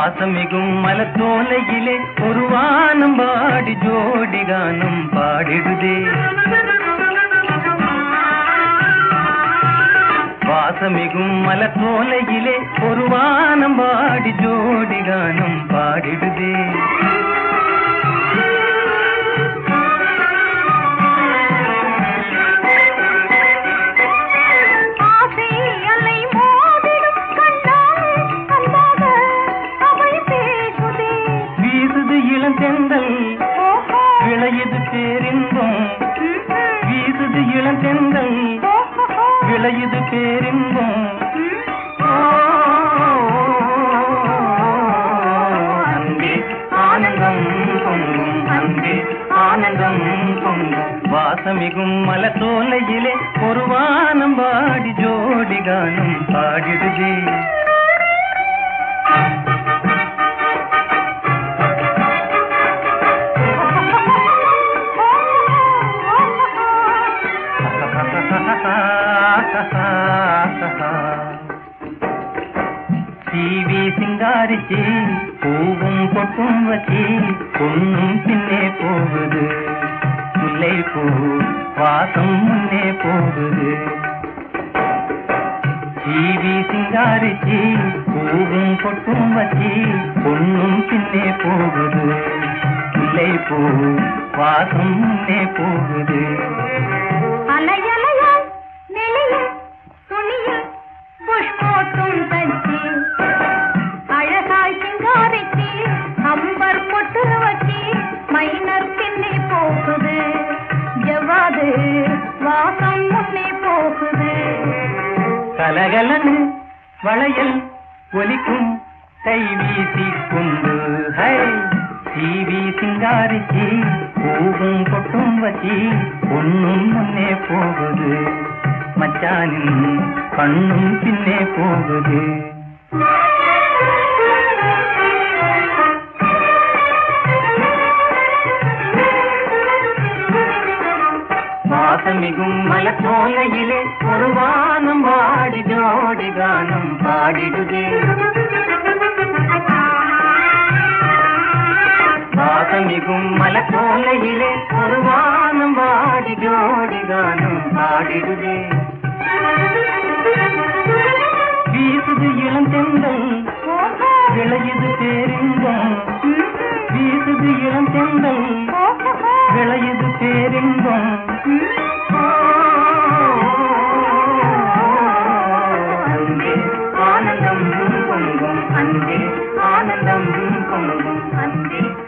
வாசமிகும் மலத்தோலையிலே ஒரு வானம் பாடி ஜோடி கானம் பாடிடுதே வாசமிகும் மலத்தோலையிலே ஒரு வானம் பாடி ஜோடி கானம் பாடிடுதே ஆசை அலை மோதிடும் கண்ணால் அன்பாக அவள் பேசுதே வீசுது இளந்தெந்தல் ஓஹோ விளையுது பேரின்பம் ம்ஹும். வீசுது இளந்தெந்தல் ஓஹோ விளையுது பேரின்பம் ம். அன்பே ஆனந்தம் பொங்கும் அன்பே ஆனந்தம் பொங்கும் வாசமிகும் மலத்தோலையிலே ஒரு வானம் பாடி ஜோடி கானம் பாடிடுதே டிவி சிங்காரிச்சி பூவும் பொட்டும் வச்சி பொண்ணும் பின்னே போகுது முல்லை பூ வாசம் முன்னே போகுது டிவி சிங்காரிச்சி பூவும் பொட்டும் வச்சி பொண்ணும் பின்னே போகுது முல்லை பூ வாசம் முன்னே போகுது அலையலையாய் நெளியும் துணியில் புஷ்போட்டும் தச்சு அழகாய் சிங்காரிச்சு அம்பர் பொட்டு வச்சு மைனர் பின்னே போகுது ஜவாது வாசம் முன்னே போகுது கலகலன்னு வளையல் ஒலிக்கும் கை வீசி கொண்டு ஹை டிவி சிங்காரிச்சி பூவும் பொட்டும் வச்சி பொண்ணும் முன்னே போகுது மச்சானின் கண்ணும் பின்னே போகுது வாசமிகும் மலத்தோலையிலே ஒரு வானம் பாடி ஜோடி கானம் பாடிடுதே வாசமிகும் மலத்தோலையிலே ஒரு வானம் பாடி ஜோடி கானம் பாடிடுதே வீசுது இளந்தெந்தல் ஓஹோ விளையுது பேரின்பம் ம்ஹும். வீசுது இளந்தெந்தல் ஓஹோ விளையுது பேரின்பம் ம். அன்பே ஆனந்தம் பொங்கும் அன்பே ஆனந்தம் பொங்கும் அன்பே